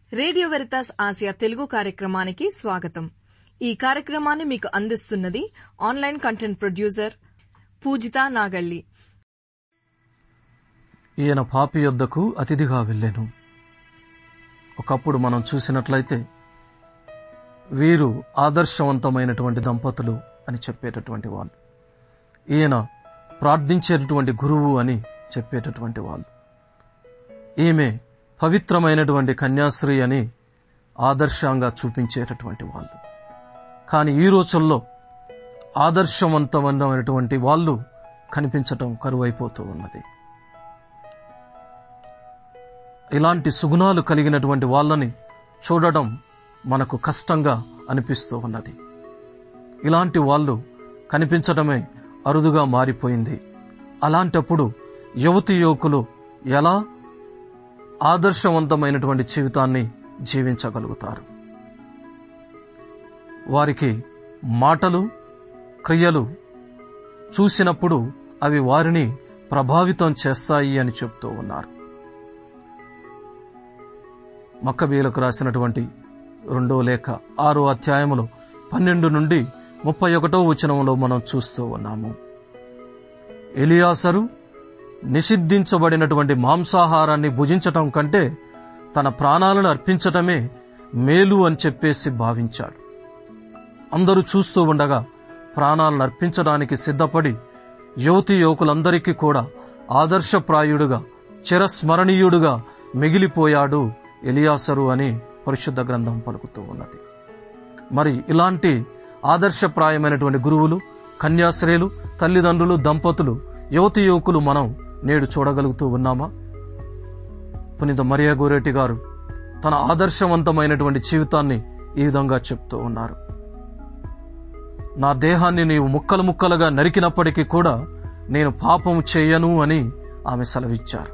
Radio Veritas Asia Telugu కార్యక్రమానికి స్వాగతం ఈ కార్యక్రమాన్ని మీకు అందిస్తున్నది online content producer Poojitha Nagalli ఈయన పాపి యొద్దకు అతిథిగా వెళ్ళెను ఒకప్పుడు మనం చూసినట్లయితే వీరు ఆదర్శవంతమైనటువంటి దంపతులు అని చెప్పేటటువంటి వాళ్ళు ఈయన ప్రార్థించేటటువంటి గురువు అని చెప్పేటటువంటి వాళ్ళు ఈమె పవిత్రమైనటువంటి కన్యాశ్రీ అని ఆదర్శంగా చూపించేటటువంటి వాళ్ళు కానీ ఈ రోజుల్లో ఆదర్శవంతమైనటువంటి వాళ్ళు కనిపించటం కరువైపోతూ ఉన్నది ఇలాంటి సుగుణాలు కలిగినటువంటి వాళ్ళని చూడడం మనకు కష్టంగా అనిపిస్తూ ఉన్నది ఇలాంటి వాళ్ళు కనిపించడమే అరుదుగా మారిపోయింది అలాంటప్పుడు యువతి యువకులు ఎలా ఆదర్శవంతమైనటువంటి జీవితాన్ని జీవించగలుగుతారు వారికి మాటలు క్రియలు చూసినప్పుడు అవి వారిని ప్రభావితం చేస్తాయి అని చెప్తూ ఉన్నారు మక్కబీలకు రాసినటువంటి రెండో లేఖ ఆరో అధ్యాయములో పన్నెండు నుండి ముప్పై ఒకటో వచనంలో మనం చూస్తూ ఉన్నాము ఎలియాసరు నిషిద్ధించబడినటువంటి మాంసాహారాన్ని భుజించటం కంటే తన ప్రాణాలను అర్పించటమే మేలు అని చెప్పేసి భావించాడు అందరూ చూస్తూ ఉండగా ప్రాణాలను అర్పించడానికి సిద్ధపడి యువతి యువకులందరికీ కూడా ఆదర్శప్రాయుడుగా చిరస్మరణీయుడుగా మిగిలిపోయాడు ఎలియాసరు అని పరిశుద్ధ గ్రంథం పలుకుతూ ఉన్నది మరి ఇలాంటి ఆదర్శప్రాయమైనటువంటి గురువులు కన్యాశ్రేయులు తల్లిదండ్రులు దంపతులు యువతి యువకులు మనం నేడు చూడగలుగుతూ ఉన్నామా పునీత మరియా గోరేటి గారు తన ఆదర్శవంతమైనటువంటి జీవితాన్ని ఈ విధంగా చెప్తూ ఉన్నారు నా దేహాన్ని నీవు ముక్కలు ముక్కలుగా నరికినప్పటికీ కూడా నేను పాపము చేయను అని ఆమె సెలవిచ్చారు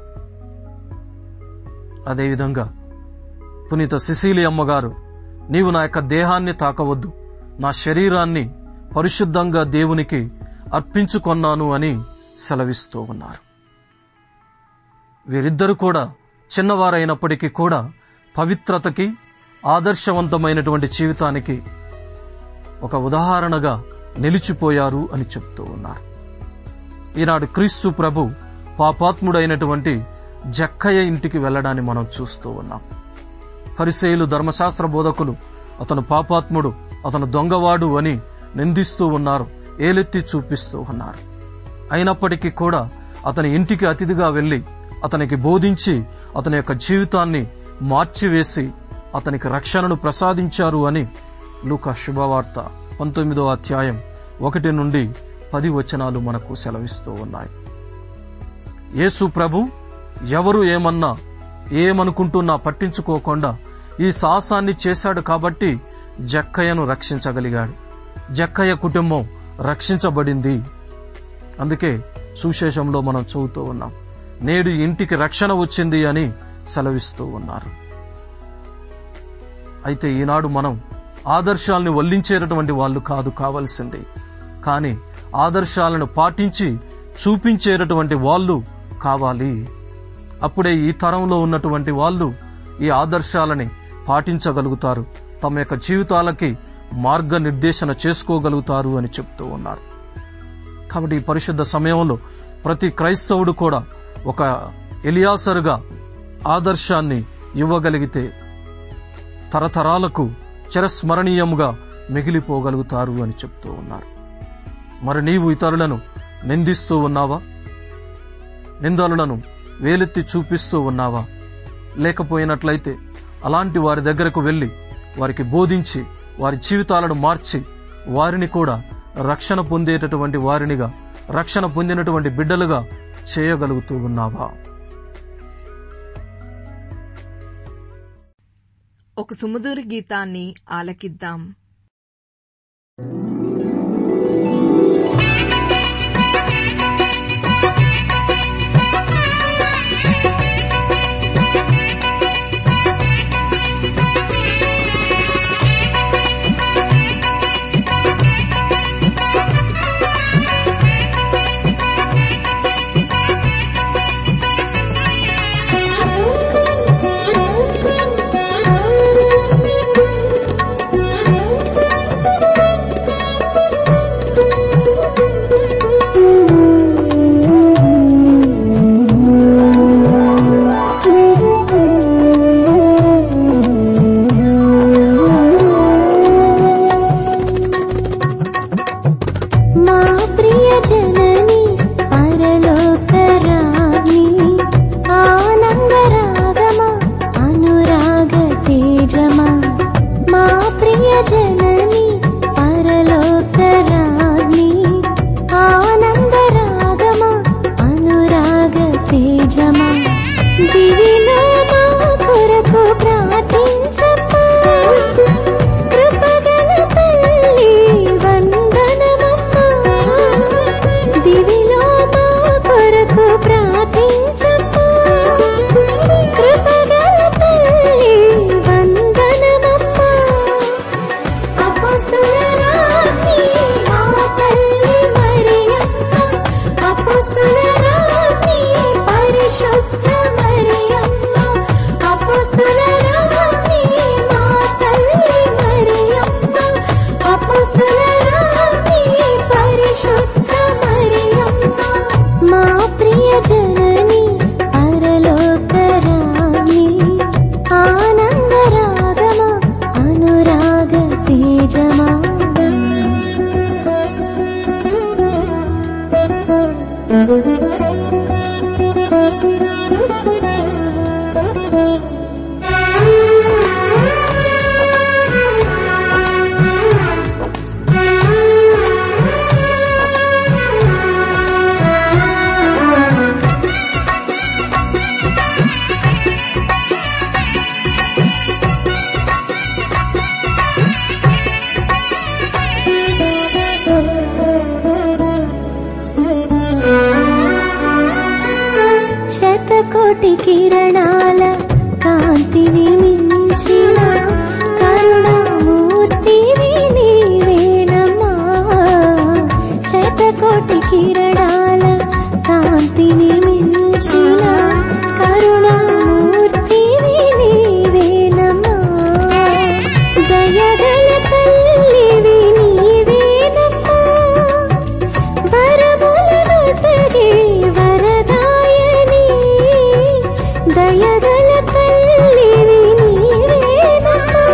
అదేవిధంగా పునీత సిసిలి అమ్మగారు నీవు నా యొక్క దేహాన్ని తాకవద్దు నా శరీరాన్ని పరిశుద్ధంగా దేవునికి అర్పించుకొన్నాను అని సెలవిస్తూ ఉన్నారు వీరిద్దరు కూడా చిన్నవారైనప్పటికీ కూడా పవిత్రతకి ఆదర్శవంతమైనటువంటి జీవితానికి ఒక ఉదాహరణగా నిలిచిపోయారు అని చెప్తూ ఉన్నారు ఈనాడు క్రీస్తు ప్రభు పాపాత్ముడైనటువంటి జక్కయ్య ఇంటికి వెళ్ళడాన్ని మనం చూస్తూ ఉన్నాం పరిసేయులు ధర్మశాస్త్ర బోధకులు అతను పాపాత్ముడు అతను దొంగవాడు అని నిందిస్తూ ఉన్నారు ఏలెత్తి చూపిస్తూ ఉన్నారు అయినప్పటికీ కూడా అతని ఇంటికి అతిథిగా వెళ్లి అతనికి బోధించి అతని యొక్క జీవితాన్ని మార్చివేసి అతనికి రక్షణను ప్రసాదించారు అని లూకా శుభవార్త పంతొమ్మిదో అధ్యాయం ఒకటి నుండి పది వచనాలు మనకు సెలవిస్తూ ఉన్నాయి యేసు ప్రభు ఎవరు ఏమన్నా ఏమనుకుంటున్నా పట్టించుకోకుండా ఈ సాహసాన్ని చేశాడు కాబట్టి జక్కయ్యను రక్షించగలిగాడు జక్కయ్య కుటుంబం రక్షించబడింది అందుకే సుశేషంలో మనం చదువుతూ ఉన్నాం నేడు ఇంటికి రక్షణ వచ్చింది అని సెలవిస్తూ ఉన్నారు అయితే ఈనాడు మనం ఆదర్శాలను వల్లించేటటువంటి వాళ్ళు కాదు కావలసింది కానీ ఆదర్శాలను పాటించి చూపించేటటువంటి వాళ్ళు కావాలి అప్పుడే ఈ తరంలో ఉన్నటువంటి వాళ్ళు ఈ ఆదర్శాలని పాటించగలుగుతారు తమ యొక్క జీవితాలకి మార్గనిర్దేశన చేసుకోగలుగుతారు అని చెప్తూ ఉన్నారు కాబట్టి ఈ పరిశుద్ధ సమయంలో ప్రతి క్రైస్తవుడు కూడా ఒక ఎలియాసరుగా ఆదర్శాన్ని ఇవ్వగలిగితే తరతరాలకు చిరస్మరణీయముగా మిగిలిపోగలుగుతారు అని చెప్తూ ఉన్నారు మరి నీవు ఇతరులను నిందిస్తూ ఉన్నావా నిందలను వేలెత్తి చూపిస్తూ ఉన్నావా లేకపోయినట్లయితే అలాంటి వారి దగ్గరకు వెళ్లి వారికి బోధించి వారి జీవితాలను మార్చి వారిని కూడా రక్షణ పొందేటటువంటి వారినిగా రక్షణ పొందినటువంటి బిడ్డలుగా చేయగలుగుతూ ఉన్నావా ఒక సుమధుర గీతాన్ని ఆలకిద్దాం Thank you. జనని పరలోకరాజ్ఞి ఆనందరాగమా అనురాగ తేజమా దివిలో మా కొరకు ప్రార్థించమ్మా కృపగల తల్లి వందనమమ్మా దివిలో మా కొరకు ప్రార్థించమ్మా కృపగల తల్లి వందనమమ్మా అపస్తుల రాణి మా తల్లి మరియమ్మ అపస్తుల రాణి పరిశుద్ధ మరియమ్మ అపస్తుల రాణి మా తల్లి మరియమ్మ అపస్తుల రాణి పరిశుద్ధ మరియమ్మ మా ప్రియ జనని పరలోకరాణి ఆనందరాగమా అనురాగ తేజమా శతకోటి కిరణాల కాంతిని మించిన కరుణామూర్తివి నీవేనమ్మా శతకోటి కిరణాల కాంతిని మించిన కరుణామూర్తివి నీవేనమ్మా దయగల తల్లివి నీవేనమ్మా వరములను సగే వరదాయని దయగల తల్లివి నీవేనమ్మా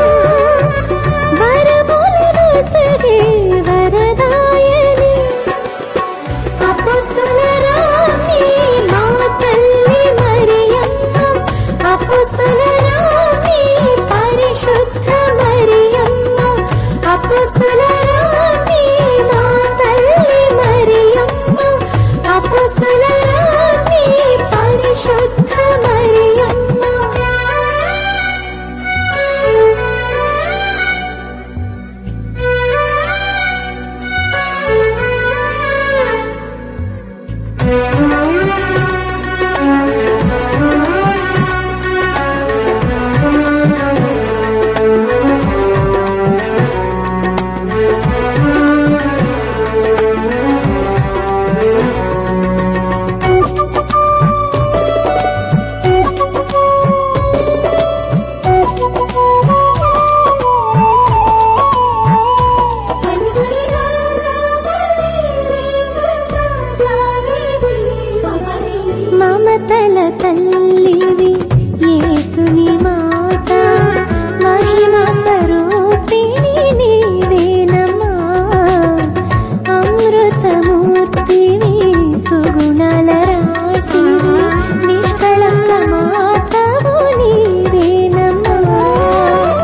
వరములను సగే వరదాయని అపస్తుల రాణి మా తల్లి మరియమ్మ అపస్తుల రాణి పరిశుద్ధ మరియమ్మ అపస్తుల రాణి మా తల్లి మరియమ్మ అపస్తుల రాణి పరిశుద్ధ మరియమ్మ మమతల తల్లివి యేసుని మాత మహిమ స్వరూపిణి నీవేనమ్మా అమృతమూర్తివి సుగుణాల రాశివి నిష్కళంక మాతవు నీవేనమ్మా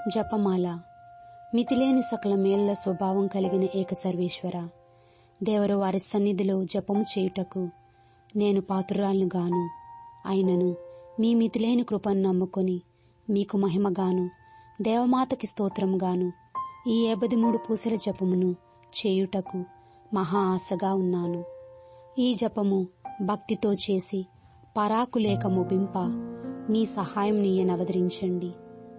జపమాల మితిలేని సకల మేళ్ల స్వభావం కలిగిన ఏక సర్వేశ్వర దేవరు వారి సన్నిధిలో జపము చేయుటకు నేను పాత్రురాలను గాను అయినను మీ మితిలేని కృపను నమ్ముకొని మీకు మహిమగాను దేవమాతకి స్తోత్రముగాను ఈ ఏబది మూడు పూసల జపమును చేయుటకు మహా ఆశగా ఉన్నాను ఈ జపము భక్తితో చేసి పరాకులేక ముగింప మీ సహాయం నీయనవదరించండి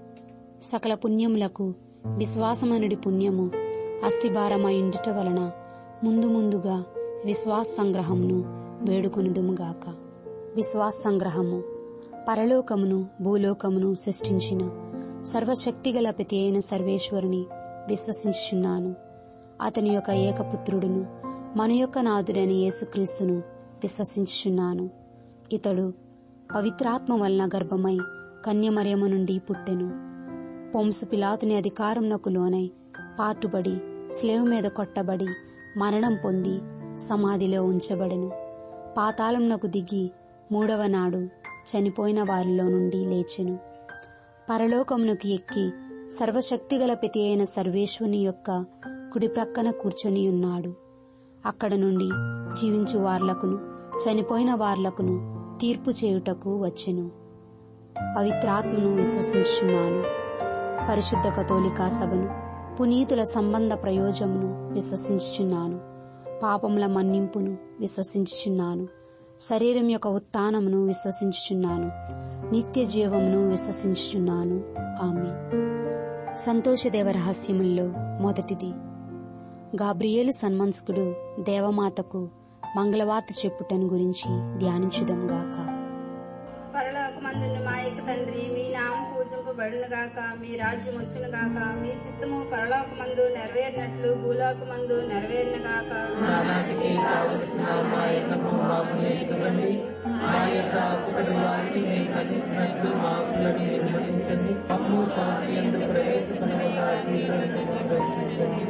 సకల పుణ్యములకు విశ్వాసమనుడి పుణ్యము అస్థిభారమైండుట వలన ముందు ముందుగా విశ్వాస సంగ్రహమును వేడుకొనుదుముగాక విశ్వాస సంగ్రహము పరలోకమును భూలోకమును సృష్టించిన సర్వశక్తిగల ప్రతి అయిన సర్వేశ్వరుని విశ్వసించుచున్నాను అతని యొక్క ఏకపుత్రుడును మన యొక్క నాథుడైన యేసుక్రీస్తును విశ్వసించుచున్నాను ఇతడు పవిత్రాత్మ వలన గర్భమై కన్యమరియము నుండి పుట్టెను పొంసు పిలాతుని అధికారంనకు లోనై పాటుబడి స్లేవ్ మీద కొట్టబడి మరణం పొంది సమాధిలో ఉంచబడెను పాతాళంనకు దిగి మూడవ నాడు చనిపోయిన వారిలో నుండి లేచెను పరలోకమునకు ఎక్కి సర్వశక్తిగల ప్రతి అయిన సర్వేశ్వని యొక్క కుడి ప్రక్కన కూర్చొని ఉన్నాడు అక్కడ నుండి జీవించు వార్లకును చనిపోయిన వార్లకును తీర్పు చేయుటకు వచ్చెను పవిత్రాత్మను విశ్వసించున్నాను పరిశుద్ధ కథోలికా సభను పునీతుల సంబంధ ప్రయోజమును విశ్వసించుచున్నాను పాపముల మన్నింపును విశ్వసించుచున్నాను శరీరం యొక్క ఉత్థానమును విశ్వసించుచున్నాను నిత్య జీవమును విశ్వసించుచున్నాను ఆమె సంతోషదేవ రహస్యముల్లో మొదటిది గాబ్రియేలు సన్మన్స్కుడు దేవమాతకు మంగళవార్త చెప్పుటను గురించి ధ్యానించుదంగాక పరలోకమందున్న మా యొక్క తండ్రి మీ నామం పూజింపబడును గాక మీ రాజ్యం వచ్చును గాక మీ చిత్తము పరలోకమందు నెరవేరినట్లు భూలోకమందు నెరవేరును గాక నానాటికి కావలసిన మా ఎన్నము మాకు నేర్చుకోండి మా యొక్క అప్పుడి వారిని మేము ఖండించినట్లు మా అప్పులను మీరు మన్నించండి అమ్ము శాంతి ఎందుకు ప్రవేశపడకుండా రక్షించండి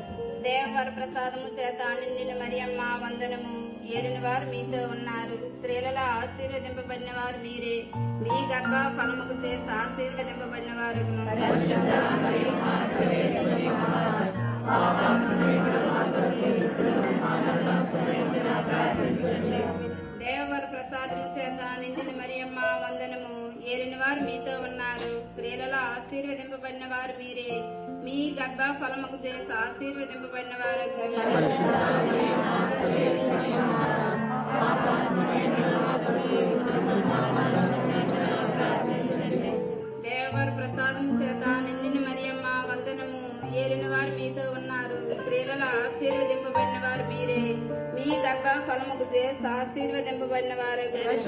దేవవర ప్రసాదము చేత నిండిన మరియమ్మ వందనము ఏలిన వారు మీతో ఉన్నారు స్త్రీలలో ఆశీర్వదింపబడిన వారు మీరే మీ గర్భ ఫలముకు చేసి ఆశీర్వదింపబడిన వారు దేవవర ప్రసాదము చేత నిండిన మరియమ్మ వందనము ఏలిన వారు మీతో ఉన్నారు స్త్రీలలో ఆశీర్వదింపబడిన వారు మీరే మీ గర్భ ఫలముకు చేసి ఆశీర్వదింపబడిన వారు దేవవర ప్రసాదం చేత నిండిన మరియమ్మ వందనము ఏలిన వారు మీతో ఉన్నారు స్త్రీలలో ఆశీర్వదింపబడిన వారు మీరే మీ గర్భ ఫలముకు చేసి ఆశీర్వదింపబడిన వారు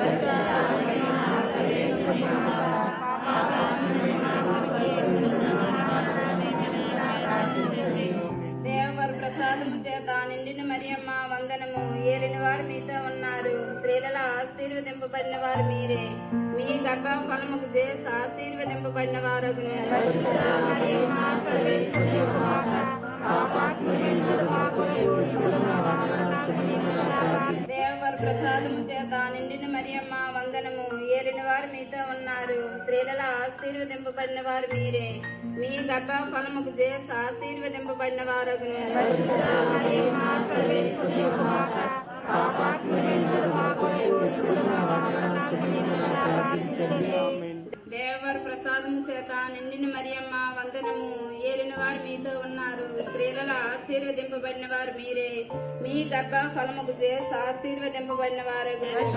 దేవవర ప్రసాదము చేత నిండిన మరియమ్మ వందనము ఏలిన వారు మీతో ఉన్నారు స్త్రీలలో ఆశీర్వదింపబడిన వారు మీరే మీ గర్భ ఫలముకు చేసి ఆశీర్వదింపబడిన వారు దేవవర ప్రసాదము చేత నిండిన మరియమ్మ వందనము ఏలిన వారు మీతో ఉన్నారు స్త్రీలలో ఆశీర్వదింపబడిన వారు మీరే మీ గర్భ ఫలముకు చేసి ఆశీర్వదింపబడిన వారు దేవవర ప్రసాదం చేత నిండిన మరియమ్మ వందనము ఏలిన వారు మీతో ఉన్నారు స్త్రీలలో ఆశీర్వదింపబడిన వారు మీరే మీ గర్భ ఫలముకు చేసి ఆశీర్వదింపబడిన వారు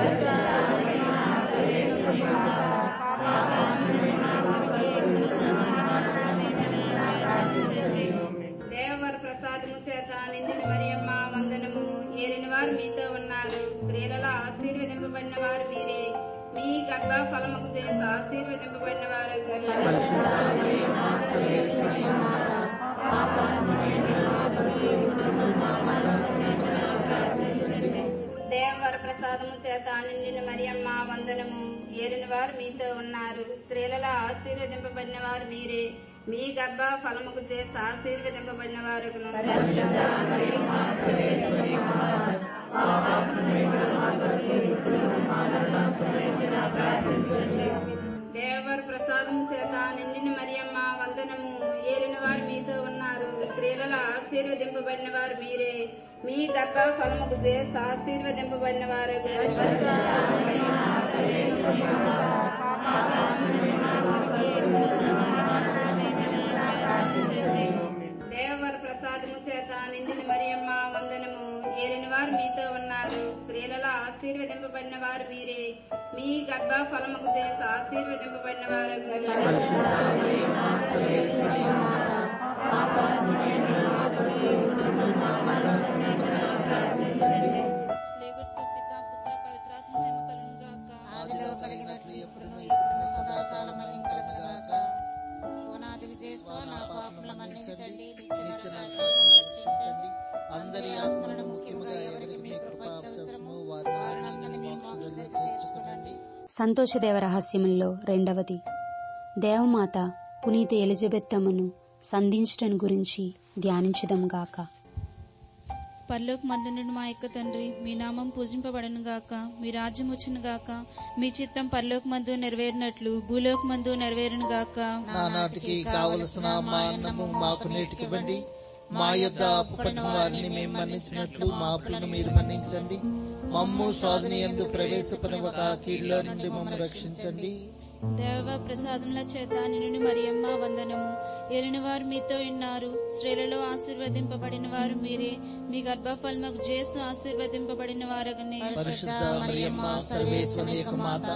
దేవవర ప్రసాదము చేత నిండిన మరియమ్మ వందనము ఏలిన వారు మీతో ఉన్నారు స్త్రీలలో ఆశీర్వదింపబడిన వారు మీరే మీ గర్భ ఫలముకు చేసి ఆశీర్వదింపబడిన వారు దేవవర ప్రసాదము చేత నిండిన మరియమ్మ వందనము ఏలిన వారు మీతో ఉన్నారు స్త్రీలలో ఆశీర్వదింపబడిన వారు మీరే మీ గర్భ ఫలముకు చేసి ఆశీర్వదింపబడిన వారు దేవవర ప్రసాదము చేత నిండిన మరియమ్మ వందనము ఆశీర్వదింపబడిన వారు మీరే మీ గర్భ ఫలముకు చేసి ఆశీర్వదింపబడిన వారు దేవవర ప్రసాదము చేత నిండిన మరియమ్మ వందనము ఏలిన వారు మీతో ఉన్నారు స్త్రీలలో ఆశీర్వదింపబడిన వారు మీరే మీ గర్భ ఫలముకు చేసి ఆశీర్వదింపబడిన వారు స్లేవర్తో పిత పుత్ర పవిత్రాత్మ మహిమ కలుగును గాక ఆదిలో కలిగినట్లు ఎప్పుడును ఎప్పుడును సదాకాలం కలగలగాక ఓనాది విజయస్వ నా పాపముల మన్నించండి నిత్య నరకాగ్ని రక్షించండి అందరి ఆత్మలను ముఖ్యముగా ఎవరికి మీ కృప అవసరమో వారిని మీ మోక్షంలో చేర్చుకునండి సంతోషదేవ రహస్యముల్లో రెండవది దేవమాత పునీత ఎలిజబెత్తమ్మను సంధించటం గురించి ధ్యానించదం గాక పరలోక మందునుడు మా యొక్క తండ్రి మీ నామం పూజింపబడను గాక మీ రాజ్యం వచ్చును గాక మీ చిత్తం పరలోక మందు నెరవేరినట్లు భూలోక మందు నెరవేరును గాక నానాటికి కావలసిన మా అన్నము మాకు నేటికివ్వండి మా యొద్ద అప్పుపడిన వారిని మేము మన్నించినట్లు మా అప్పులను మీరు మన్నించండి మమ్ము సాధన ఎందు ప్రవేశపడవక కీడులో నుండి మమ్ము రక్షించండి దేవ ప్రసాదముల చేత నిన్ను మరియమ్మ వందనము ఏలిన వారు మీతో ఉన్నారు స్త్రీలలో ఆశీర్వదింపబడిన వారు మీరే మీ గర్భఫలముకు జేసు ఆశీర్వదింపబడిన వారగనే పరిశుద్ధ మరియమ్మ సర్వేశ్వరి యొక్క మాత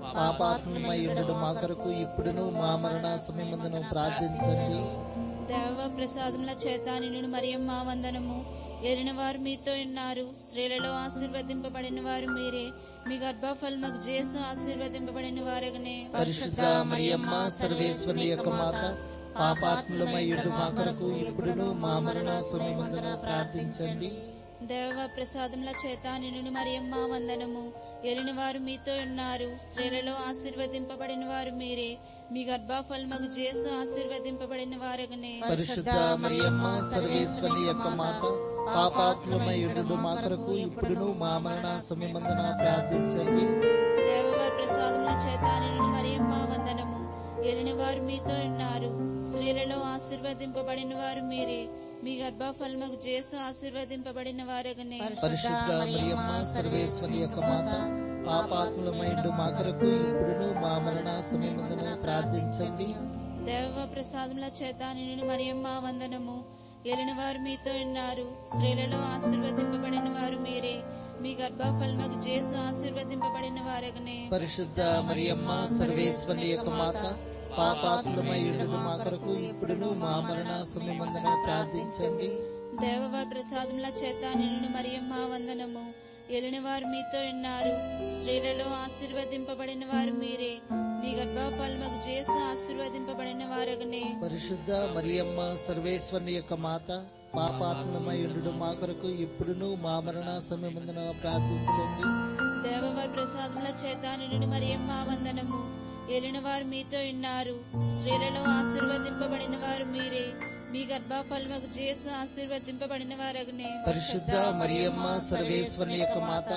పాపాత్మయుడు మా కొరకు ఇప్పుడును మా మరణ సమయమందును ప్రార్థించండి దేవ ప్రసాదముల చేత నిన్ను మరియమ్మ వందనము ఏలిన వారు మీతో ఉన్నారు స్త్రీలలో ఆశీర్వదింపబడిన వారు మీరే మీ గర్భఫలముకు జేసు ఆశీర్వదింపబడిన వారగనే పరిశుద్ధ మరియమ్మ సర్వేశ్వరి యొక్క మాత పాపాత్ములమయ్యుడు మా కొరకు ఇప్పుడును మా మరణ సమయమందున ప్రార్థించండి దేవ ప్రసాదముల చేత నిన్ను మరియమ్మ వందనము ఏలిన వారు మీతో ఉన్నారు స్త్రీలలో ఆశీర్వదింపబడిన వారు మీరే మీ గర్భఫలముకు జేసు ఆశీర్వదింపబడిన వారగనే పరిశుద్ధ మరియమ్మ సర్వేశ్వరి యొక్క మాత పాపాత్ములమయ్యుడు మా కొరకు ఇప్పుడును మా మరణ సమయమందున ప్రార్థించండి దేవవారి ప్రసాదముల చేత నిన్ను మరియమ్మ వందనము ఏలిన వారు మీతో ఉన్నారు స్త్రీలలో ఆశీర్వదింపబడిన వారు మీరే మీ గర్భఫలముకు జేసు ఆశీర్వదింపబడిన వారగనే పరిశుద్ధ మరియమ్మ సర్వేశ్వరి యొక్క మాత పాపాత్ములమైండు మా కొరకు ఇప్పుడును మా మరణ సమయమందున ప్రార్థించండి దేవ ప్రసాదముల చేత నిన్ను మరియమ్మ వందనము ఏలిన వారు మీతో ఉన్నారు స్త్రీలలో ఆశీర్వదింపబడిన వారు మీరే మీ గర్భఫలముకు జేసు ఆశీర్వదింపబడిన వారగనే పరిశుద్ధ మరియమ్మ సర్వేశ్వరి యొక్క మాత పాపాత్ములమైండు మా కొరకు ఇప్పుడును మా మరణ సమయమందున ప్రార్థించండి దేవవారి ప్రసాదముల చేత నిన్ను మరియమ్మ వందనము ఏలిన వారు మీతో ఉన్నారు స్త్రీలలో ఆశీర్వదింపబడిన వారు మీరే మీ గర్భఫలముకు జేసు ఆశీర్వదింపబడిన వారగనే పరిశుద్ధ మరియమ్మ సర్వేశ్వరి యొక్క మాత పాపాత్మయుడు మా కొరకు ఇప్పుడును మా మరణ సమయమందున ప్రార్థించండి దేవవారి ప్రసాదముల చేత నిన్ను మరియమ్మ వందనము ఏలిన వారు మీతో ఉన్నారు స్త్రీలలో ఆశీర్వదింపబడిన వారు మీరే మీ గర్భఫలముకు జేసు ఆశీర్వదింపబడిన వారగనే పరిశుద్ధ మరియమ్మ సర్వేశ్వరి యొక్క మాత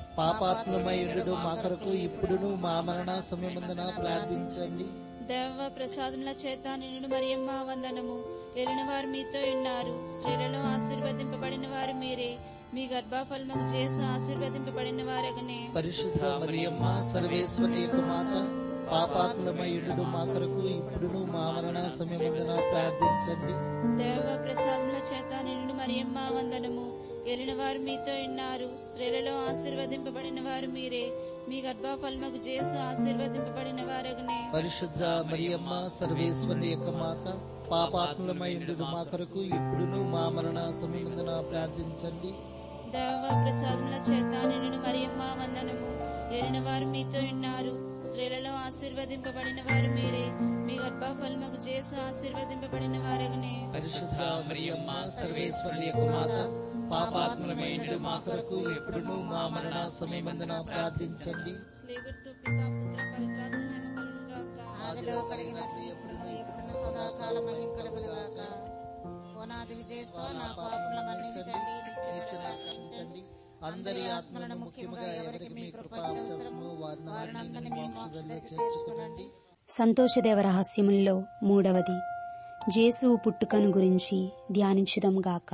పాపాత్మయుడు మా కొరకు ఇప్పుడును మా మరణ సమయమందున ప్రార్థించండి దేవ ప్రసాదముల చేత నిన్ను మరియమ్మ వందనము ఏలిన వారు మీతో ఉన్నారు స్త్రీలలో ఆశీర్వదింపబడిన వారు మీరే మీ గర్భఫలముకు చేసు ఆశీర్వదింపబడిన వారగనే పరిశుద్ధ మరియమ్మ సర్వేశ్వరి యొక్క మాత పాపాత్మయుడు మా కొరకు ఇప్పుడును మా మరణ సమయమందున ప్రార్థించండి దేవ ప్రసాదముల చేత నిన్ను మరియమ్మ వందనము ఏలిన వారు మీతో ఉన్నారు స్త్రీలలో ఆశీర్వదింపబడిన వారు మీరే మీ గర్భఫలముకు చేసు ఆశీర్వదింపబడిన వారగనే పరిశుద్ధ మరియమ్మ సర్వేశ్వరి యొక్క మాత పాపాత్మయుడు మా కొరకు ఇప్పుడును మా మరణ సమయమందున ప్రార్థించండి దేవ ప్రసాదముల చేత నిన్ను మరియమ్మ వందనము ఏలిన వారు మీతో ఉన్నారు స్త్రీలలో ఆశీర్వదింపబడిన వారు మీరే మీ గర్భఫలముకు చేసు ఆశీర్వదింపబడిన వారగనే పరిశుద్ధ మరియమ్మ సర్వేశ్వరి యొక్క మాత పాపాత్మయుడు మా కొరకు ఇప్పుడును మా మరణ సమయమందున ప్రార్థించండి స్లేవర్తో పిత పుత్ర పవిత్రాత్మ మహిమ కలుగును గాక ఆదిలో కలిగినట్లు ఎప్పుడును ఎప్పుడును సదాకాలం కలుగుగాక ఓనాది విజయస్వ నా పాపముల మన్నించండి నిత్య రక్షించండి అందరి ఆత్మలను ముఖ్యముగా ఎవరికి మీ కృప అవసరమో వారిని మీ మోక్షంలో చేర్చుకునండి సంతోషదేవ రహస్యముల్లో మూడవది జేసువు పుట్టుకను గురించి ధ్యానించుదాం గాక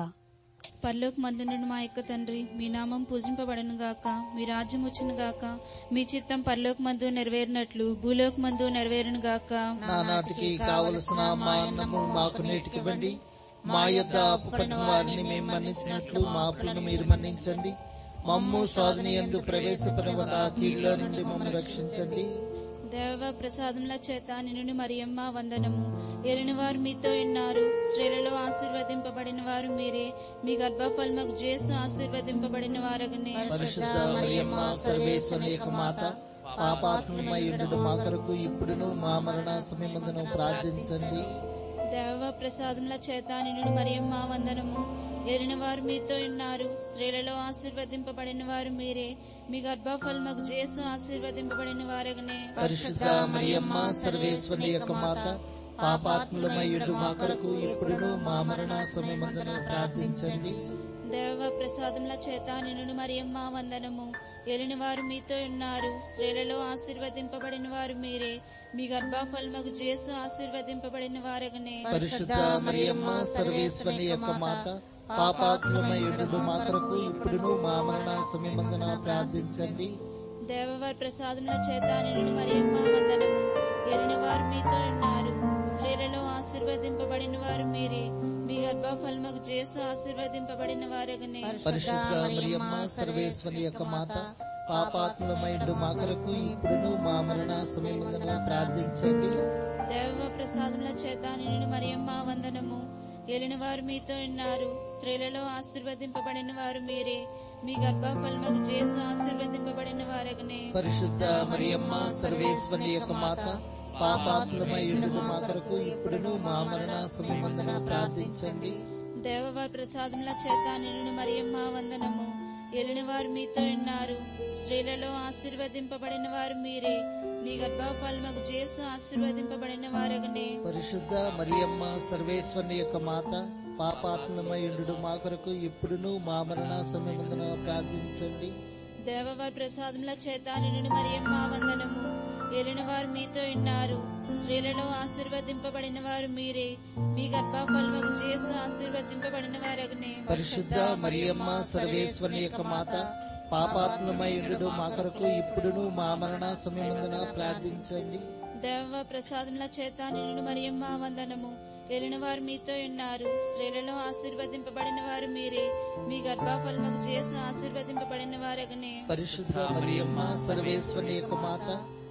పరలోక మందునుడు మా యొక్క తండ్రి మీ నామం పూజింపబడను గాక మీ రాజ్యం వచ్చును గాక మీ చిత్తం పరలోక మందు నెరవేరినట్లు భూలోక మందు నెరవేరును గాక నానాటికి కావలసిన మా అన్నము మాకు నేటికివ్వండి మా యొద్ద అప్పుపడిన వారిని మేము మన్నించినట్లు మా అప్పులను మీరు మన్నించండి మమ్ము సాధన ఎందు ప్రవేశపడవల కీళ్ళ నుండి మమ్మల్ని రక్షించండి దేవ ప్రసాదముల చేత నిన్ను మరియమ్మ వందనము ఎరిని వారు మీతో ఉన్నారు స్త్రీలలో ఆశీర్వదింపబడిన వారు మీరే మీ గర్భఫలముకు చేసు ఆశీర్వదింపబడిన వారగనే పరిశుద్ధ మరియమ్మ సర్వేశ్వరి యొక్క మాత పాపాత్మయుడు మా కొరకు ఇప్పుడును మా మరణ సమయమందును ప్రార్థించండి దేవ ప్రసాదముల చేత నిన్ను మరియమ్మ వందనము ఎరిన వారు మీతో ఉన్నారు స్త్రీలలో ఆశీర్వదింపబడిన వారు మీరే మీ గర్భఫలముకు చేసు ఆశీర్వదింపబడిన వారగనే పరిశుద్ధ మరియమ్మ సర్వేశ్వరి యొక్క మాత పాపాత్ములమయుడు మా కొరకు ఇప్పుడును మా మరణ సమయమందును ప్రార్థించండి దేవ ప్రసాదముల చేత నిన్ను మరియమ్మ వందనము ఎలిని వారు మీతో ఉన్నారు స్త్రీలలో ఆశీర్వదింపబడిన వారు మీరే మీ గర్భఫలముకు చేసు ఆశీర్వదింపబడిన వారగనే పరిశుద్ధ మరియమ్మ సర్వేశ్వరి యొక్క మాత పాపాత్మయుడు మా కొరకు ఇప్పుడును మా మరణ సమయమందున ప్రార్థించండి దేవవారి ప్రసాదముల చేత నిన్ను మరియమ్మ వందనము ఎలిని వారు మీతో ఉన్నారు స్త్రీలలో ఆశీర్వదింపబడిన వారు మీరే మీ గర్భఫలముకు చేసు ఆశీర్వదింపబడిన వారగనే పరిశుద్ధ మరియమ్మ సర్వేశ్వరి యొక్క మాత పాపాత్మయుడు మా కొరకు ఇప్పుడును మా మరణ సమయమందున ప్రార్థించండి దేవ ప్రసాదముల చేత నిన్ను మరియమ్మ వందనము ఎలిని వారు మీతో ఉన్నారు స్త్రీలలో ఆశీర్వదింపబడిన వారు మీరే మీ గర్భఫలముకు చేసు ఆశీర్వదింపబడిన వారగనే పరిశుద్ధ మరియమ్మ సర్వేశ్వరి యొక్క మాత పాపాత్మయుడు మా కొరకు ఇప్పుడును మా మరణ సమయమందున ప్రార్థించండి దేవవారి ప్రసాదముల చేత నిన్ను మరియమ్మ వందనము ఎలిని వారు మీతో ఉన్నారు స్త్రీలలో ఆశీర్వదింపబడిన వారు మీరే మీ గర్భఫలముకు చేసు ఆశీర్వదింపబడిన వారగనే పరిశుద్ధ మరియమ్మ సర్వేశ్వరి యొక్క మాత పాపాత్మయుడు మా కొరకు ఇప్పుడును మా మరణ సమయమందున ప్రార్థించండి దేవవారి ప్రసాదముల చేత నిన్ను మరియమ్మ వందనము ఎలిన వారు మీతో ఉన్నారు స్త్రీలలో ఆశీర్వదింపబడిన వారు మీరే మీ గర్భఫలముకు చేసు ఆశీర్వదింపబడిన వారగనే పరిశుద్ధ మరియమ్మ సర్వేశ్వరి యొక్క మాత పాపాత్మయుడు మా కొరకు ఇప్పుడును మా మరణ సమయమందున ప్రార్థించండి దేవ ప్రసాదముల చేత నిన్ను మరియమ్మ వందనము ఎలిన వారు మీతో ఉన్నారు స్త్రీలలో ఆశీర్వదింపబడిన వారు మీరే మీ గర్భఫలముకు చేసు ఆశీర్వదింపబడిన వారగనే పరిశుద్ధ మరియమ్మ సర్వేశ్వరి యొక్క మాత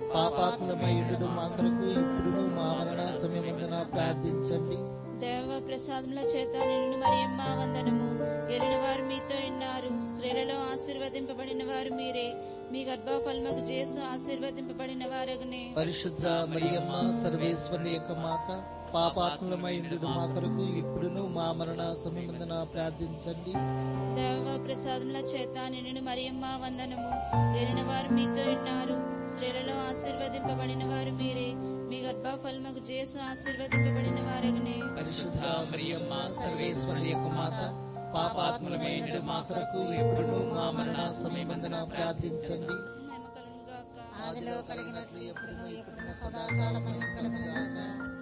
పాపాత్మయుడు మా కొరకు ఇప్పుడును మా మరణ సమయమందున ప్రార్థించండి దేవ ప్రసాదముల చేత నిన్ను మరియమ్మ వందనము ఎలిన వారు మీతో ఉన్నారు స్త్రీలలో ఆశీర్వదింపబడిన వారు మీరే మీ గర్భఫలముకు చేసు ఆశీర్వదింపబడిన వారగనే పరిశుద్ధ మరియమ్మ సర్వేశ్వరి యొక్క మాత పాపాత్మయుడు మా కొరకు ఇప్పుడును మా మరణ సమయమందున ప్రార్థించండి దేవ ప్రసాదముల చేత నిన్ను మరియమ్మ వందనము ఎలిన వారు మీతో ఉన్నారు స్త్రీలలో ఆశీర్వదింపబడిన వారు మీరే మీ గర్భఫలముకు చేసు ఆశీర్వదింపబడిన వారగనే పరిశుద్ధ మరియమ్మ సర్వేశ్వరి యొక్క మాత పాపాత్మలమైన మా కొరకు ఎప్పుడును మా మరణ సమయమందున ప్రార్థించండి మహిమ కలుగును గాక. ఆదిలో కలిగినట్లు ఎప్పుడును ఎప్పుడును సదాకాలం కలుగుగాక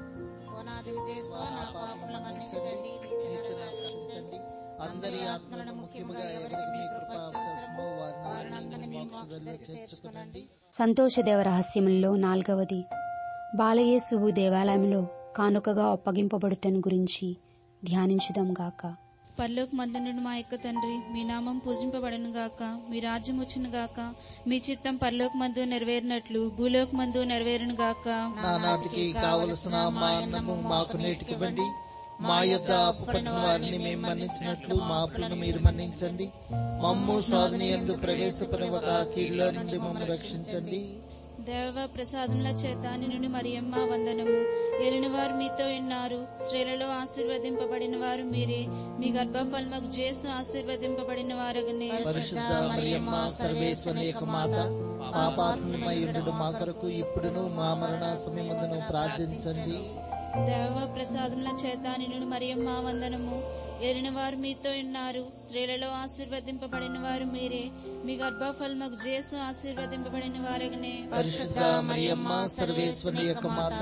ఓనాది విజయస్వ నా పాపముల మన్నించండి నిత్యులను రక్షించండి అందరి ఆత్మలను ముఖ్యముగా ఎవరికి మీ కృప అవకాశమో వారిని మీ మోక్షంలో చేర్చుకునండి సంతోషదేవ రహస్యములలో నాల్గవది బాలయేసువు దేవాలయంలో కానుకగా అప్పగింపబడుటను గురించి ధ్యానించుదాం గాక పరలోక మందునుడు మా యొక్క తండ్రి మీ నామం పూజింపబడను గాక మీ రాజ్యం వచ్చును గాక మీ చిత్తం పరలోక మందు నెరవేరినట్లు భూలోక మందు నెరవేరును గాక నానాటికి కావలసిన మా అన్నము మాకు నేటికివ్వండి మా యొద్ద అప్పుపడిన వారిని మేము మన్నించినట్లు మా అప్పులను మీరు మన్నించండి మమ్ము సాధన ఎందు ప్రవేశపరవక కీళ్ళ నుండి మమ్మల్ని రక్షించండి దేవ ప్రసాదముల చేత నిన్ను మరియమ్మ వందనము ఎలిన వారు మీతో ఉన్నారు స్త్రీలలో ఆశీర్వదింపబడిన వారు మీరే మీ గర్భఫలముకు చేసు ఆశీర్వదింపబడిన వారగనే పరిశుద్ధ మరియమ్మ సర్వేశ్వరి యొక్క మాత పాపాత్మయుడు మా కొరకు ఇప్పుడును మా మరణ సమయమందును ప్రార్థించండి దేవ ప్రసాదముల చేత నిన్ను మరియమ్మ వందనము ఎరిన వారు మీతో ఉన్నారు స్త్రీలలో ఆశీర్వదింపబడిన వారు మీరే మీ గర్భఫలముకు చేసు ఆశీర్వదింపబడిన వారగనే పరిశుద్ధ మరియమ్మ సర్వేశ్వరి యొక్క మాత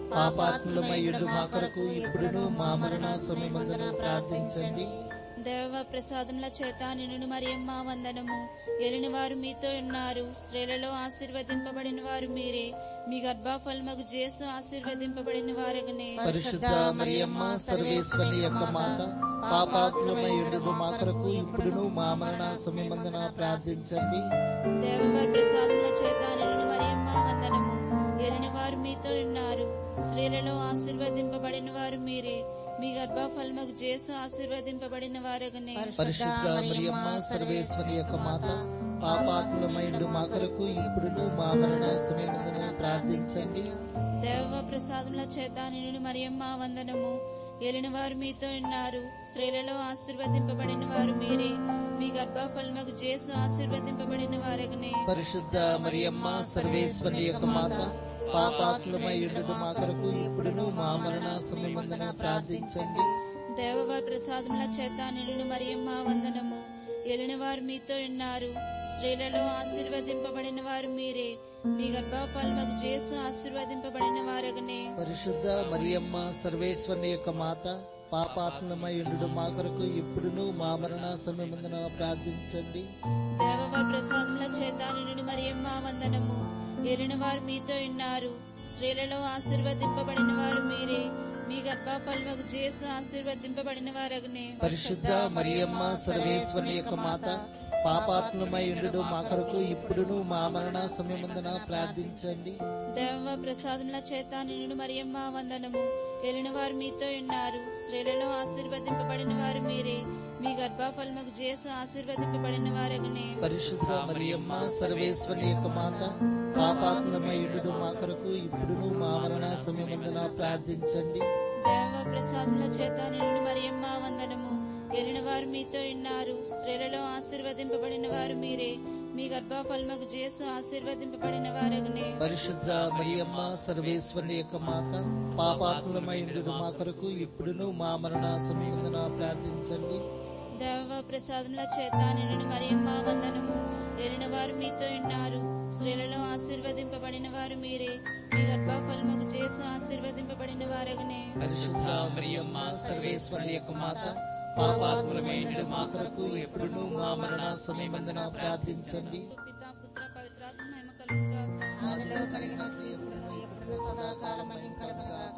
పాపాత్ములమయ్యుడు మా కొరకు ఇప్పుడును మా మరణ సమయమందున ప్రార్థించండి దేవ ప్రసాదముల చేత నిన్ను మరియమ్మ వందనము ఎలిని వారు మీతో ఉన్నారు స్త్రీలలో ఆశీర్వదింపబడిన వారు మీరే మీ గర్భఫలమగు జేసు ఆశీర్వదింపబడిన వారగనే పరిశుద్ధ మరియమ్మ సర్వేశ్వరి యొక్క మాత పాపాత్ములమయ్యుడు మా కొరకు ఇప్పుడును మా మరణ సమయమందున ప్రార్థించండి దేవవారి ప్రసాదముల చేత నిన్ను మరియమ్మ వందనము ఎలిని వారు మీతో ఉన్నారు స్త్రీలలో ఆశీర్వదింపబడిన వారు మీరే మీ గర్భఫలమగు జేసు ఆశీర్వదింపబడిన వారగనే పరిశుద్ధ మరియమ్మ సర్వేశ్వరి యొక్క మాత పాపాత్ములమైండు మా కొరకు ఇప్పుడును మా మరణ సమయమందున ప్రార్థించండి దేవ ప్రసాదముల చేత నిన్ను మరియమ్మ వందనము ఎలిన వారు మీతో ఉన్నారు స్త్రీలలో ఆశీర్వదింపబడిన వారు మీరే మీ గర్భఫలమగు జేసు ఆశీర్వదింపబడిన వారగనే పరిశుద్ధ మరియమ్మ సర్వేశ్వరి యొక్క మాత పాపాత్ములమైండు మా కొరకు ఇప్పుడును మా మరణ సమయమందున ప్రార్థించండి దేవవారి ప్రసాదముల చేత నిన్ను మరియమ్మ వందనము ఎలిన వారు మీతో ఉన్నారు స్త్రీలలో ఆశీర్వదింపబడిన వారు మీరే మీ గర్భఫలమగు జేసు ఆశీర్వదింపబడిన వారగనే పరిశుద్ధ మరియమ్మ సర్వేశ్వరి యొక్క మాత పాపాత్ములమైండు మా కొరకు ఇప్పుడును మా మరణ సమయమందున ప్రార్థించండి దేవవారి ప్రసాదముల చేత నిన్ను మరియమ్మ వందనము ఎలిన వారు మీతో ఉన్నారు స్త్రీలలో ఆశీర్వదింపబడిన వారు మీరే మీ గర్భఫలమగు జేసు ఆశీర్వదింపబడిన వారగనే పరిశుద్ధ మరియమ్మ సర్వేశ్వరి యొక్క మాత పాపాత్మమైండు మా కొరకు ఇప్పుడును మా మరణ సమయమందున ప్రార్థించండి దేవ ప్రసాదముల చేత నిన్ను మరియమ్మ వందనము ఎలిన వారు మీతో ఉన్నారు స్త్రీలలో ఆశీర్వదింపబడిన వారు మీరే మీ గర్భఫలమగు జేసు ఆశీర్వదింపబడిన వారగనే పరిశుద్ధ మరియమ్మ సర్వేశ్వరి యొక్క మాత పాపాత్మమైండు మా కొరకు ఇప్పుడును మా మరణ సమయమందున ప్రార్థించండి దేవ ప్రసాదముల చేత నిన్ను మరియమ్మ వందనము ఎలిన వారు మీతో ఉన్నారు స్త్రీలలో ఆశీర్వదింపబడిన వారు మీరే మీ గర్భఫలమగు జేసు ఆశీర్వదింపబడిన వారగనే పరిశుద్ధ మరియమ్మ సర్వేశ్వరి యొక్క మాత పాపాత్మమైండు మా కొరకు ఇప్పుడును మా మరణ సమయమందున ప్రార్థించండి దేవ ప్రసాదముల చేత నిన్ను మరియమ్మ వందనము ఎలిన వారు మీతో ఉన్నారు స్త్రీలలో ఆశీర్వదింపబడిన వారు మీరే మీ గర్భఫలముకు చేసు ఆశీర్వదింపబడిన వారగనే పరిశుద్ధ మరియమ్మ సర్వేశ్వరి యొక్క మాత పాపాత్మలమైన మా కొరకు ఎప్పుడును మా మరణ సమయమందున ప్రార్థించండి పితా పుత్ర పవిత్రాత్మ మహిమ కలుగుగాక ఆదిలో కలిగినట్లు ఎప్పుడును ఎప్పుడును సదాకాలం కలుగుగాక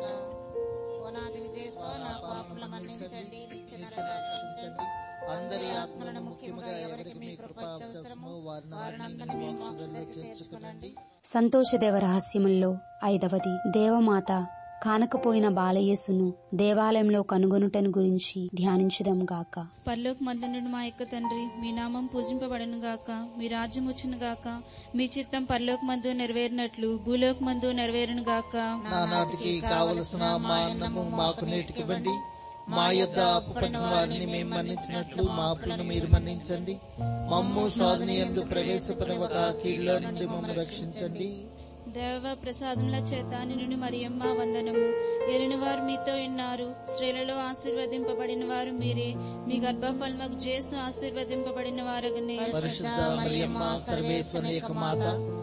ఓనాది విజయస్వ నా పాపముల మన్నించండి నిత్య నరకాగ్ని రక్షించండి. అందరి ఆత్మలను ముఖ్యముగా ఎవరికి మీ కృప అవసరమో వారిని మీ మోక్షంలో చేర్చుకునండి సంతోషదేవ రహస్యముల్లో ఐదవది దేవమాత కానకపోయిన బాలయేసును దేవాలయంలో కనుగొనుటను గురించి ధ్యానించుదాం గాక పరలోక మందునుడు మా యొక్క తండ్రి మీ నామం పూజింపబడను గాక మీ రాజ్యం వచ్చును గాక మీ చిత్తం పరలోక మందు నెరవేరినట్లు భూలోక మందు నెరవేరును గాక నానాటికి కావలసిన మా అన్నము మాకు నేటికివ్వండి మా యొద్ద అప్పుపడిన వారిని మేము మన్నించినట్లు మా అప్పులను మీరు మన్నించండి మమ్ము స్వాధీనందు ప్రవేశపరవక కీళ్ళ నుండి మమ్మల్ని రక్షించండి దేవ ప్రసాదముల చేత నిన్ను మరియమ్మ వందనము ఎలిన వారు మీతో ఉన్నారు స్త్రీలలో ఆశీర్వదింపబడిన వారు మీరే మీ గర్భఫలమకు జేసు ఆశీర్వదింపబడిన వారగనే పరిశుద్ధ మరియమ్మ సర్వేశ్వరి యొక్క మాత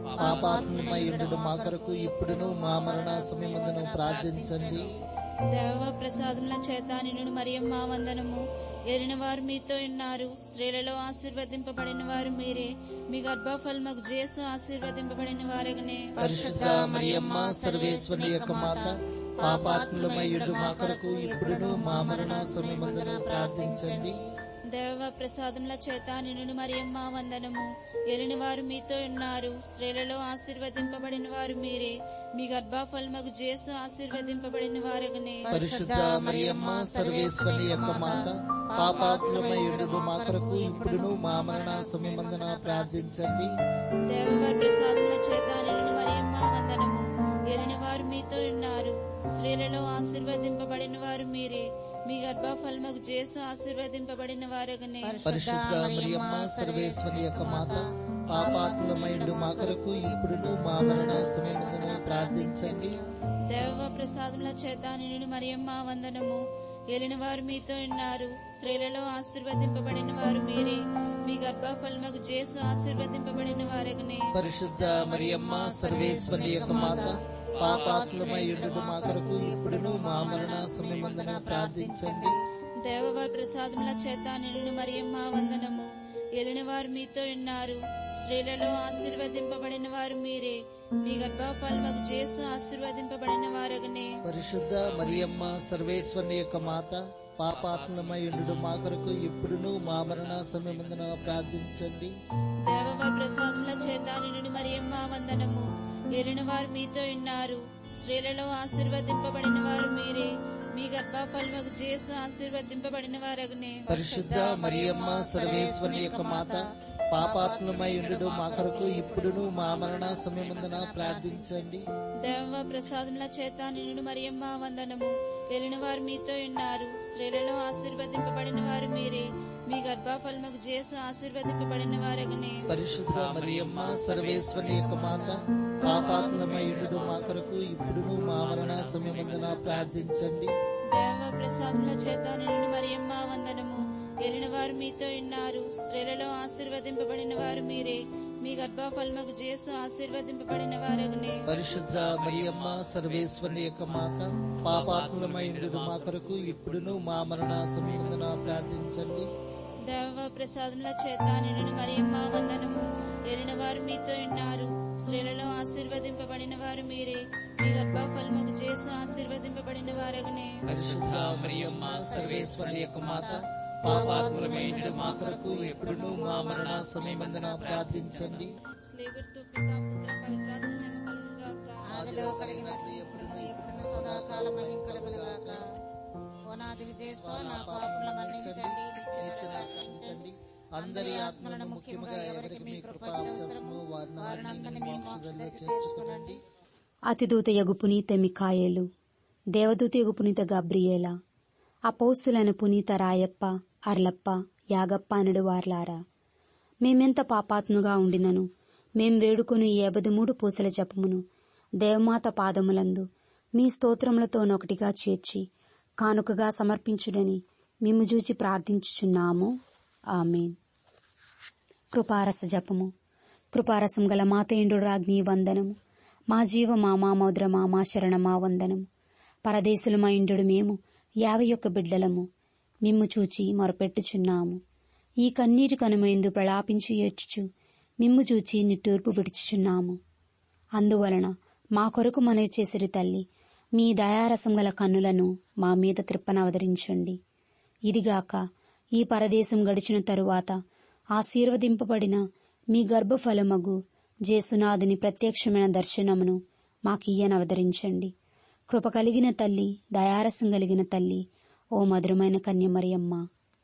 పాపాత్మయుడు మా కొరకు ఇప్పుడును మా మరణ సమయమందును ప్రార్థించండి దేవ ప్రసాదముల చేత నిన్ను మరియమ్మ వందనము ఎలిన వారు మీతో ఉన్నారు స్త్రీలలో ఆశీర్వదింపబడిన వారు మీరే మీ గర్భఫలమకు జేసు ఆశీర్వదింపబడిన వారగనే పరిశుద్ధ మరియమ్మ సర్వేశ్వరి యొక్క మాత పాపాత్మయుడు మా కొరకు ఇప్పుడును మా మరణ సమయమందును ప్రార్థించండి దేవ ప్రసాదముల చేత నిన్ను మరియమ్మ వందనము ఎలిన వారు మీతో ఉన్నారు స్త్రీలలో ఆశీర్వదింపబడిన వారు మీరే మీ గర్భఫలమగు జేసు ఆశీర్వదింపబడిన వారగనే పరిశుద్ధ మరియమ్మ సర్వేశ్వరి యొక్క మాత పాపాత్మయుడు మా కొరకు ఇప్పుడును మా మరణ సమయమందున ప్రార్థించండి దేవవారి ప్రసాదముల చేత నిన్ను మరియమ్మ వందనము ఎలిన వారు మీతో ఉన్నారు స్త్రీలలో ఆశీర్వదింపబడిన వారు మీరే మీ గర్భఫలమగు జేసు ఆశీర్వదింపబడిన వారగనే పరిశుద్ధ మరియమ్మ సర్వేశ్వరి యొక్క మాత పాపాత్మయుడు మా కొరకు ఇప్పుడును మా మరణ సమయమందున ప్రార్థించండి దేవ ప్రసాదముల చేత నిన్ను మరియమ్మ వందనము ఎలిన వారు మీతో ఉన్నారు స్త్రీలలో ఆశీర్వదింపబడిన వారు మీరే మీ గర్భఫలమగు జేసు ఆశీర్వదింపబడిన వారగనే పరిశుద్ధ మరియమ్మ సర్వేశ్వరి యొక్క మాత పాపాత్మయుడు మా కొరకు ఇప్పుడును మా మరణ సమయమందున ప్రార్థించండి దేవవారి ప్రసాదముల చేత నిన్ను మరియమ్మ వందనము ఎలిన వారు మీతో ఉన్నారు స్త్రీలలో ఆశీర్వదింపబడిన వారు మీరే మీ గర్భఫలమగు చేసు ఆశీర్వదింపబడిన వారగనే పరిశుద్ధ మరియమ్మ సర్వేశ్వరుని యొక్క మాత పాపాత్మయుడు మా కొరకు ఇప్పుడును మా మరణ సమయమందున ప్రార్థించండి దేవవారి ప్రసాదముల చేత నిన్ను మరియమ్మ వందనము ఎలిన వారు మీతో ఉన్నారు స్త్రీలలో ఆశీర్వదింపబడిన వారు మీరే మీ గర్భఫలమగు చేసు ఆశీర్వదింపబడిన వారగనే పరిశుద్ధ మరియమ్మ సర్వేశ్వరుని యొక్క మాత పాపాత్మయుడు మా కొరకు ఇప్పుడును మా మరణ సమయమందున ప్రార్థించండి దేవ ప్రసాదముల చేత నిన్ను మరియమ్మ వందనము ఎలిన వారు మీతో ఉన్నారు స్త్రీలలో ఆశీర్వదింపబడిన వారు మీరే మీ గర్భఫలముకు చేసు ఆశీర్వదింపబడిన వారగనే పరిశుద్ధ మరియమ్మ సర్వేశ్వరుని యొక్క మాత పాపాత్మయుడు మా కొరకు ఇప్పుడును మా మరణ సమయమందున ప్రార్థించండి దేవ ప్రసాదముల చేత నిన్ను మరియమ్మ వందనము ఎలిన వారు మీతో ఉన్నారు స్త్రీలలో ఆశీర్వదింపబడిన వారు మీరే మీ గర్భఫలముకు చేసు ఆశీర్వదింపబడిన వారగనే పరిశుద్ధ మరియమ్మ సర్వేశ్వరుని యొక్క మాత పాపాత్మయుడు మా కొరకు ఇప్పుడును మా మరణ సమయమందున ప్రార్థించండి దేవ ప్రసాదముల చేత నిన్ను మరియమ్మ వందనము ఎరిన వారు మీతో ఉన్నారు స్త్రీలలో ఆశీర్వదింపబడిన వారు మీరే మీ గర్భఫలముకు చేసు ఆశీర్వదింపబడిన వారగనే పరిశుద్ధ మరియమ్మ సర్వేశ్వరుని యొక్క మాత పాపాత్మయుడు మా కొరకు ఇప్పుడును మా మరణ సమయమందున ప్రార్థించండి స్లేబర్తో పితా పుత్ర పవిత్రాత్మ మహిమ కలుగును గాక ఆదిలో కలిగినట్లు ఎప్పుడును ఎప్పుడును సదాకాలం మహిం కలుగునుగాక ఓనాది విజయస్వ నా పాపముల మన్నించండి నిత్య రక్షించండి అందరి ఆత్మలను ముఖ్యముగా ఎవరికి మీ కృప అవసరమో వారిని మీ మోక్షంలో చేర్చుకునండి అతిదూత యగు పునీత మికాయేలు దేవదూత యగు పునీత గబ్రియేల అపౌస్తులైన పునీత రాయప్ప అర్లప్ప యాగప్ప అనడు వార్లారా మేమెంత పాపాత్ముగా ఉండినను మేం వేడుకొని ఈ మూడు పూసల జపమును దేవమాత పాదములందు మీ స్తోత్రములతోనొకటిగా చేర్చి కానుకగా సమర్పించుడని మేము చూచి ప్రార్థించుచున్నాము ఆమెన్ కృపారస జపము కృపారసం గల మాతేండు రాజ్ఞి వందనము మా జీవ మా మామోద్ర మా మా శరణ మా వందనము పరదేశులు మా ఇండు మేము యాభై ఒక్క బిడ్డలము మిమ్ము చూచి మొరపెట్టుచున్నాము ఈ కన్నీటి కనుమైందు ప్రలాపించి ఏడ్చుచు మిమ్ము చూచి నిట్టూర్పు విడుచుచున్నాము అందువలన మా కొరకు మనవి చేసిరి తల్లి మీ దయారసం గల కన్నులను మా మీద త్రిప్పనవతరించండి ఇదిగాక ఈ పరదేశం గడిచిన తరువాత ఆశీర్వదింపబడిన మీ గర్భఫలమగు జేసునాథుని ప్రత్యక్షమైన దర్శనమును మాకియ్యనవతరించండి కృప కలిగిన తల్లి దయారసం కలిగిన తల్లి ఓ మధురమైన కన్యమరియమ్మ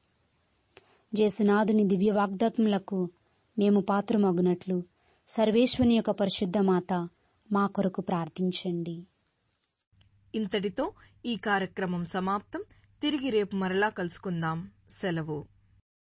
జేసునాథుని దివ్య వాగ్దాత్ములకు మేము పాత్రమగునట్లు సర్వేశ్వని యొక్క పరిశుద్ధ మాత మా కొరకు ప్రార్థించండి ఇంతటితో ఈ కార్యక్రమం సమాప్తం తిరిగి రేపు మరలా కలుసుకుందాం సెలవు